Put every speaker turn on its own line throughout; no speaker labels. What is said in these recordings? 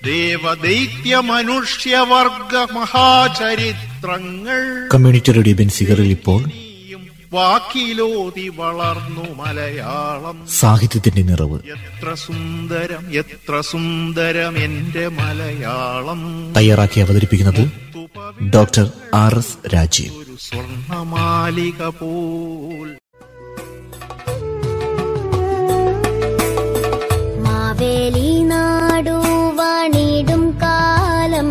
ദേവദൈത്യ മനുഷ്യവർഗ മഹാചരിത്രങ്ങൾ
community radio ബെൻസിഗറിൽ ഇപ്പോൾ
വാക്കിലോതി വളർന്നു മലയാളം
സാഹിത്യത്തിന്റെ നിറവ്
എത്ര സുന്ദരം എത്ര സുന്ദരം എന്റെ മലയാളം
തയ്യാറാക്കി അവതരിപ്പിക്കുന്നത് ഡോക്ടർ ആർ എസ് രാജീവ്
ഒരു സ്വർണമാലിക പോൽ
മാവേലി നാടു വണിടും കാലം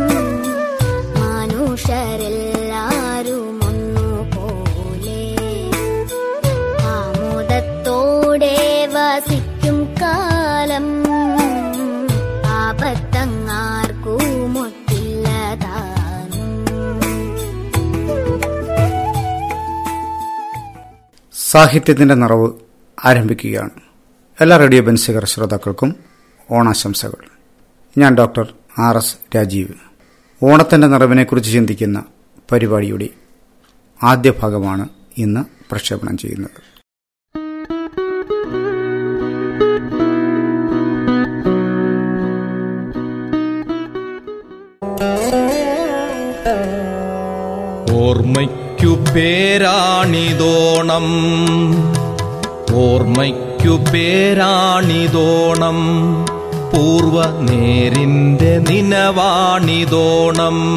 മനുഷ്യരെല്ലാരും ഒന്നുപോലെ ആമോദത്തോടെ വസിക്കും കാലം ആപത്തങ്ങാർക്കും ഒട്ടില്ലതാനും
സാഹിത്യത്തിന്റെ നിറവ് ആരംഭിക്കുകയാണ് എല്ലാ റേഡിയോ ബെൻസികർ ശ്രോതാക്കൾക്കും ഓണാശംസകൾ ഞാൻ ഡോക്ടർ ആർ എസ് രാജീവ് ഓണത്തിന്റെ നിറവിനെക്കുറിച്ച് ചിന്തിക്കുന്ന പരിപാടിയുടെ ആദ്യ ഭാഗമാണ് ഇന്ന് പ്രക്ഷേപണം ചെയ്യുന്നത്
ഓർമ്മയ്ക്കു പേരാണിതോണം ഓർമ്മയ്ക്കു പേരാണിതോണം പൂർവ നേരിന്റെ നിനവാണിതോണം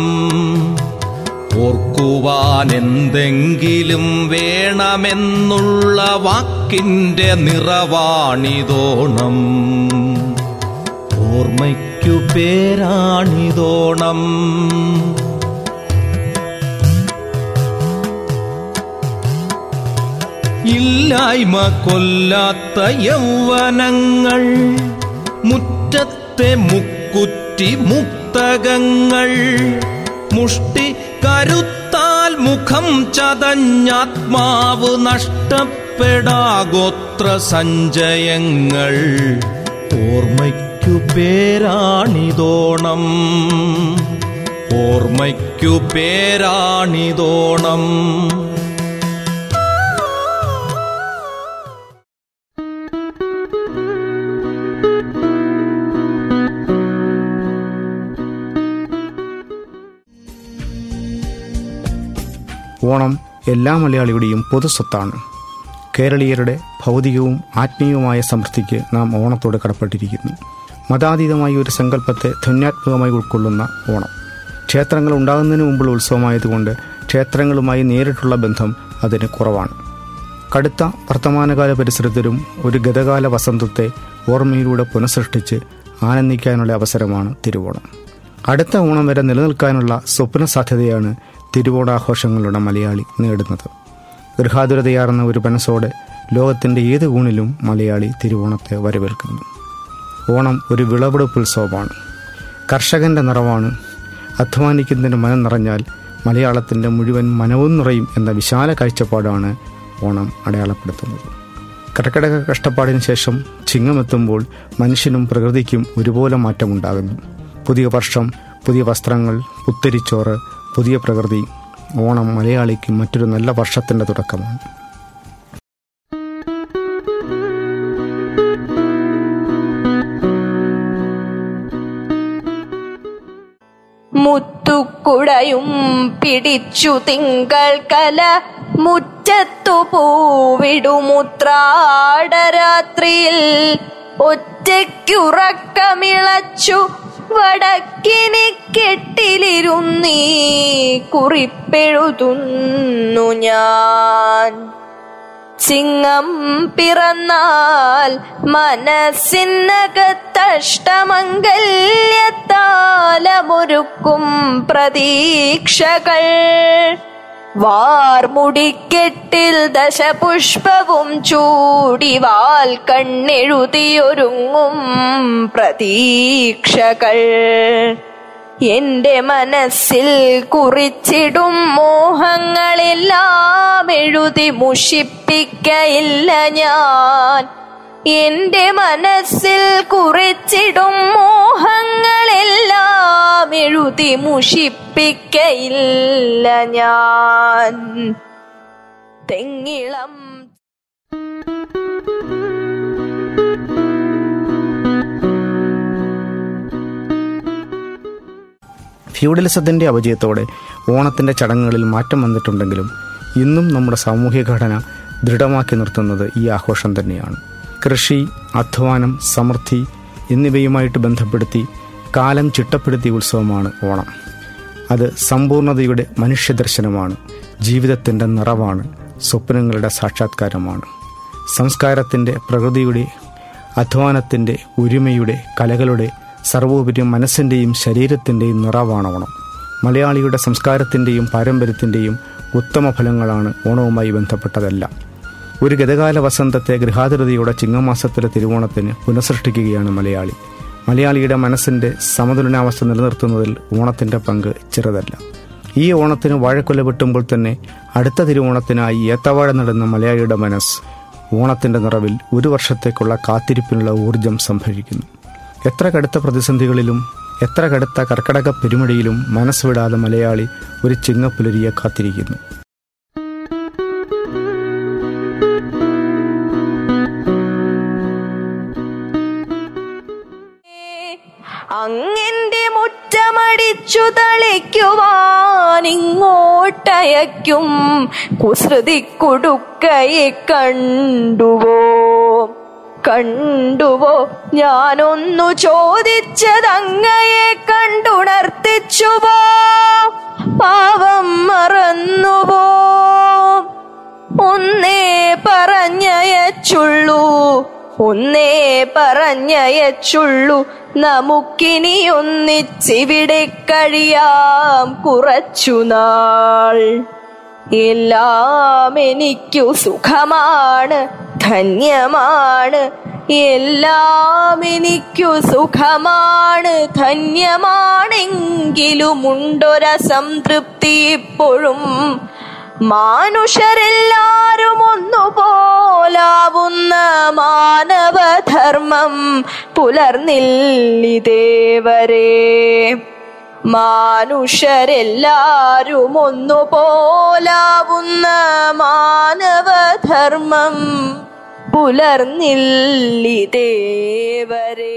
ഓർക്കുവാൻ എന്തെങ്കിലും വേണമെന്നുള്ള വാക്കിന്റെ നിറവാണിതോണം ഓർമ്മയ്ക്കു പേരാണിതോണം ഇല്ലായ്മ കൊല്ലാത്ത യൗവനങ്ങൾ മുറ്റത്തെ മുക്കുറ്റി മുക്തകങ്ങൾ മുഷ്ടി കരുത്താൽ മുഖം ചതഞ്ഞാത്മാവ് നഷ്ടപ്പെടാഗോത്ര സഞ്ചയങ്ങൾ ഓർമ്മയ്ക്കു പേരാണിതോണം ഓർമ്മയ്ക്കു പേരാണിതോണം
ഓണം എല്ലാ മലയാളിയുടെയും പൊതുസ്വത്താണ് കേരളീയരുടെ ഭൗതികവും ആത്മീയവുമായ സമൃദ്ധിക്ക് നാം ഓണത്തോട് കടപ്പെട്ടിരിക്കുന്നു മതാതീതമായ ഒരു സങ്കല്പത്തെ ധന്യാത്മകമായി ഉൾക്കൊള്ളുന്ന ഓണം ക്ഷേത്രങ്ങൾ ഉണ്ടാകുന്നതിന് മുമ്പുള്ള ഉത്സവമായതുകൊണ്ട് ക്ഷേത്രങ്ങളുമായി നേരിട്ടുള്ള ബന്ധം അതിന് കുറവാണ് കടുത്ത വർത്തമാനകാല പരിസരത്തിലും ഒരു ഗതകാല വസന്തത്തെ ഓർമ്മയിലൂടെ പുനഃസൃഷ്ടിച്ച് ആനന്ദിക്കാനുള്ള അവസരമാണ് തിരുവോണം അടുത്ത ഓണം വരെ നിലനിൽക്കാനുള്ള സ്വപ്ന സാധ്യതയാണ് തിരുവോണാഘോഷങ്ങളുടെ മലയാളി നേടുന്നത് ഗൃഹാതുരതയാർന്ന ഒരു മനസ്സോടെ ലോകത്തിൻ്റെ ഏത് ഊണിലും മലയാളി തിരുവോണത്തെ വരവേൽക്കുന്നു ഓണം ഒരു വിളവെടുപ്പ് ഉത്സവമാണ് കർഷകന്റെ നിറവാണ് അധ്വാനിക്കുന്നതിന് മനം നിറഞ്ഞാൽ മലയാളത്തിൻ്റെ മുഴുവൻ മനവും നിറയും എന്ന വിശാല കാഴ്ചപ്പാടാണ് ഓണം അടയാളപ്പെടുത്തുന്നത് കർക്കിടക കഷ്ടപ്പാടിന് ശേഷം ചിങ്ങമെത്തുമ്പോൾ മനുഷ്യനും പ്രകൃതിക്കും ഒരുപോലെ മാറ്റമുണ്ടാകുന്നു പുതിയ വർഷം പുതിയ വസ്ത്രങ്ങൾ പുത്തരിച്ചോറ് പുതിയ പ്രകൃതി ഓണം മലയാളിക്ക് മറ്റൊരു നല്ല വർഷത്തിൻ്റെ തുടക്കമാണ്
മുത്തുക്കുടയും പിടിച്ചു തിങ്കൾ കല മുറ്റത്തു പൂവിടുമുത്രാടരാത്രിയിൽ ഒറ്റയ്ക്കുറക്കമിളച്ചു വടക്കിനി കെട്ടിലിരുന്നീ കുറിപ്പെഴുതുന്നു ഞാൻ ചിങ്ങം പിറന്നാൽ മനസ്സിനകത്തഷ്ടമംഗല്യത്താലമൊരുക്കും പ്രതീക്ഷകൾ വാർമുടിക്കെട്ടിൽ ദശപുഷ്പവും ചൂടിവാൽ കണ്ണെഴുതിയൊരുങ്ങും പ്രതീക്ഷകൾ എന്റെ മനസ്സിൽ കുറിച്ചിടും മോഹങ്ങളെല്ലാം എഴുതി മുഷിപ്പിക്കയില്ല ഞാൻ എന്റെ മനസ്സിൽ കുറിച്ചിടും മോഹങ്ങളെല്ലാം എഴുതി മുഷിപ്പിക്കയില്ല ഞാൻ തെങ്ങിളം
ഫ്യൂഡലിസത്തിൻ്റെ അപജയത്തോടെ ഓണത്തിൻ്റെ ചടങ്ങുകളിൽ മാറ്റം വന്നിട്ടുണ്ടെങ്കിലും ഇന്നും നമ്മുടെ സാമൂഹ്യ ഘടന ദൃഢമാക്കി നിർത്തുന്നത് ഈ ആഘോഷം തന്നെയാണ് കൃഷി അധ്വാനം സമൃദ്ധി എന്നിവയുമായിട്ട് ബന്ധപ്പെടുത്തി കാലം ചിട്ടപ്പെടുത്തിയ ഉത്സവമാണ് ഓണം അത് സമ്പൂർണതയുടെ മനുഷ്യദർശനമാണ് ജീവിതത്തിൻ്റെ നിറവാണ് സ്വപ്നങ്ങളുടെ സാക്ഷാത്കാരമാണ് സംസ്കാരത്തിൻ്റെ പ്രകൃതിയുടെ അധ്വാനത്തിൻ്റെ ഒരുമയുടെ കലകളുടെ സർവോപരി മനസ്സിൻ്റെയും ശരീരത്തിൻ്റെയും നിറവാണ് ഓണം മലയാളിയുടെ സംസ്കാരത്തിൻ്റെയും പാരമ്പര്യത്തിൻ്റെയും ഉത്തമ ഫലങ്ങളാണ് ഓണവുമായി ബന്ധപ്പെട്ടതെല്ലാം ഒരു ഗതകാല വസന്തത്തെ ഗൃഹാതുരതയുടെ ചിങ്ങമാസത്തിലെ തിരുവോണത്തിന് പുനഃസൃഷ്ടിക്കുകയാണ് മലയാളി മലയാളിയുടെ മനസ്സിൻ്റെ സമതുലനാവസ്ഥ നിലനിർത്തുന്നതിൽ ഓണത്തിൻ്റെ പങ്ക് ചെറുതല്ല ഈ ഓണത്തിന് വാഴക്കൊല വെട്ടുമ്പോൾ തന്നെ അടുത്ത തിരുവോണത്തിനായി ഏത്തവാഴ നടുന്ന മലയാളിയുടെ മനസ്സ് ഓണത്തിൻ്റെ നിറവിൽ ഒരു വർഷത്തേക്കുള്ള കാത്തിരിപ്പിനുള്ള ഊർജം സംഭരിക്കുന്നു എത്ര കടുത്ത പ്രതിസന്ധികളിലും എത്ര കടുത്ത കർക്കടക പെരുമഴയിലും മനസ്സുവിടാതെ മലയാളി ഒരു ചിങ്ങപ്പുലരിയെ കാത്തിരിക്കുന്നു
അങ്ങെന്റെ മുറ്റമടിച്ചു തളിക്കുവാൻ ഇങ്ങോട്ടയക്കും കുസൃതി കുടുക്കയെ കണ്ടുവോ കണ്ടുവോ ഞാനൊന്നു ചോദിച്ചതങ്ങയെ കണ്ടുണർത്തിച്ചുവോ പാവം മറന്നുവോ ഒന്നേ പറഞ്ഞയച്ചുള്ളൂ ഒന്നേ പറഞ്ഞയച്ചുള്ളു നമുക്കിനി ഒന്നിച്ചിവിടെ കഴിയാം കുറച്ചുനാൾ എല്ലാം എനിക്കു സുഖമാണ് ധന്യമാണ് എല്ലാം എനിക്കു സുഖമാണ് ധന്യമാണെങ്കിലും ഉണ്ടൊരസംതൃപ്തി ഇപ്പോഴും മാനുഷരെല്ലാരും ഒന്നുപോലാവുന്ന മാനവധർമ്മം പുലർന്നില്ലിതേവരെ മാനുഷരെല്ലാരും ഒന്നുപോലാവുന്ന മാനവധർമ്മം പുലർന്നില്ലിതേവരെ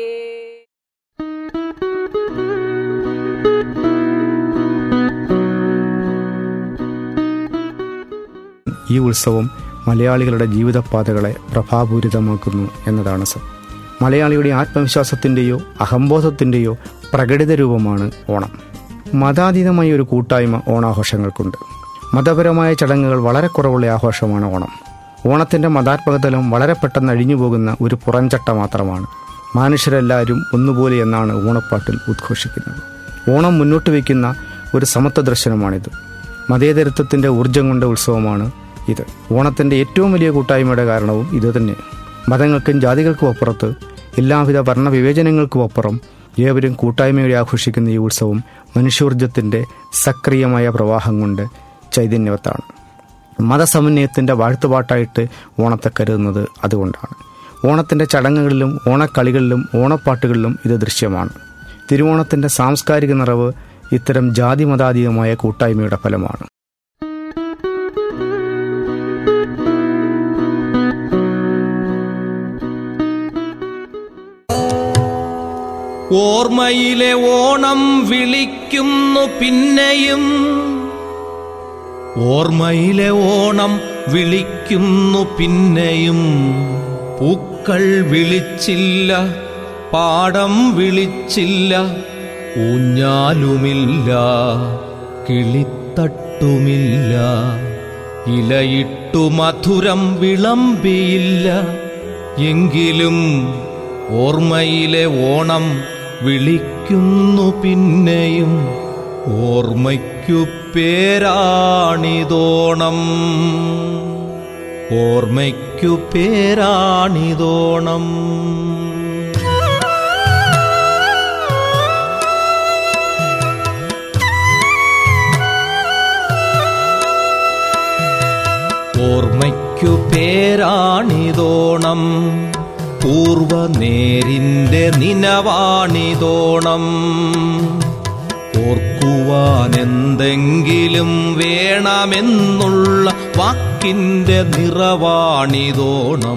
ഈ ഉത്സവം മലയാളികളുടെ ജീവിതപാതകളെ പ്രഭാപൂരിതമാക്കുന്നു എന്നതാണ് സത്യം മലയാളിയുടെ ആത്മവിശ്വാസത്തിൻ്റെയോ അഹംബോധത്തിൻ്റെയോ പ്രകടിത രൂപമാണ് ഓണം മതാതീതമായ ഒരു കൂട്ടായ്മ ഓണാഘോഷങ്ങൾക്കുണ്ട് മതപരമായ ചടങ്ങുകൾ വളരെ കുറവുള്ള ആഘോഷമാണ് ഓണം ഓണത്തിൻ്റെ മതാത്മകതലം വളരെ പെട്ടെന്ന് അഴിഞ്ഞു പോകുന്ന ഒരു പുറംചട്ട മാത്രമാണ് മനുഷ്യരെല്ലാവരും ഒന്നുപോലെ എന്നാണ് ഓണപ്പാട്ടിൽ ഉദ്ഘോഷിക്കുന്നത് ഓണം മുന്നോട്ട് വയ്ക്കുന്ന ഒരു സമത്വ ദർശനമാണിത് മതേതരത്വത്തിൻ്റെ ഊർജം കൊണ്ട ഉത്സവമാണ് ഇത് ഓണത്തിൻ്റെ ഏറ്റവും വലിയ കൂട്ടായ്മയുടെ കാരണവും ഇത് തന്നെ മതങ്ങൾക്കും ജാതികൾക്കും അപ്പുറത്ത് എല്ലാവിധ വർണ്ണവിവേചനങ്ങൾക്കും അപ്പുറം ഏവരും കൂട്ടായ്മയോടെ ആഘോഷിക്കുന്ന ഈ ഉത്സവം മനുഷ്യോർജത്തിൻ്റെ സക്രിയമായ പ്രവാഹം കൊണ്ട് ചൈതന്യവത്താണ് മതസമന്വയത്തിൻ്റെ വാഴ്ത്തുപാട്ടായിട്ട് ഓണത്തെ കരുതുന്നത് അതുകൊണ്ടാണ് ഓണത്തിൻ്റെ ചടങ്ങുകളിലും ഓണക്കളികളിലും ഓണപ്പാട്ടുകളിലും ഇത് ദൃശ്യമാണ് തിരുവോണത്തിൻ്റെ സാംസ്കാരിക നിറവ് ഇത്തരം ജാതിമതാതീതമായ കൂട്ടായ്മയുടെ ഫലമാണ്
ഓർമ്മയിലെ ഓണം വിളിക്കുന്നു പിന്നെയും ഓർമ്മയിലെ ഓണം വിളിക്കുന്നു പിന്നെയും പൂക്കൾ വിളിച്ചില്ല പാടം വിളിച്ചില്ല ഊഞ്ഞാലുമില്ല കിളിത്തട്ടുമില്ല ഇലയിട്ടു മധുരം വിളമ്പിയില്ല എങ്കിലും ഓർമ്മയിലെ ഓണം വിളിക്കുന്നു പിന്നെയും ഓർമ്മയ്ക്കു പേരാണിതോണം ഓർമ്മയ്ക്കു പേരാണിതോണം ഓർമ്മയ്ക്കു പേരാണിതോണം പൂർവ നേരിന്റെ നിനവാണിതോണം ഓർക്കുവാൻ എന്തെങ്കിലും വേണമെന്നുള്ള വാക്കിന്റെ നിറവാണിതോണം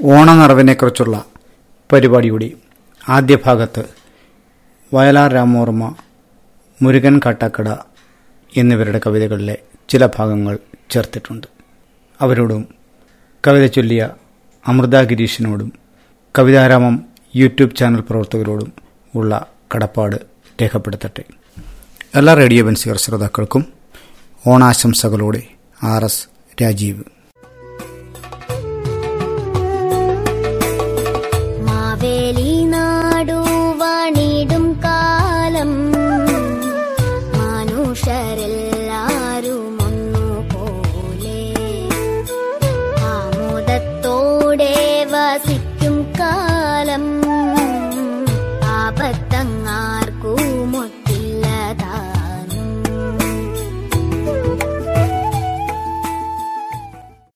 ഓണനിറവിനെക്കുറിച്ചുള്ള പരിപാടിയുടെ ആദ്യ ഭാഗത്ത് വയലാർ രാമോർമ്മ മുരുകൻ കാട്ടാക്കട എന്നിവരുടെ കവിതകളിലെ ചില ഭാഗങ്ങൾ ചേർത്തിട്ടുണ്ട് അവരോടും കവിത ചൊല്ലിയ അമൃത ഗിരീഷിനോടും കവിതാരാമം യൂട്യൂബ് ചാനൽ പ്രവർത്തകരോടും ഉള്ള കടപ്പാട് രേഖപ്പെടുത്തട്ടെ എല്ലാ റേഡിയോ ബൻസിയർ ശ്രോതാക്കൾക്കും ഓണാശംസകളോടെ ആർ എസ് രാജീവ്
മാവേലി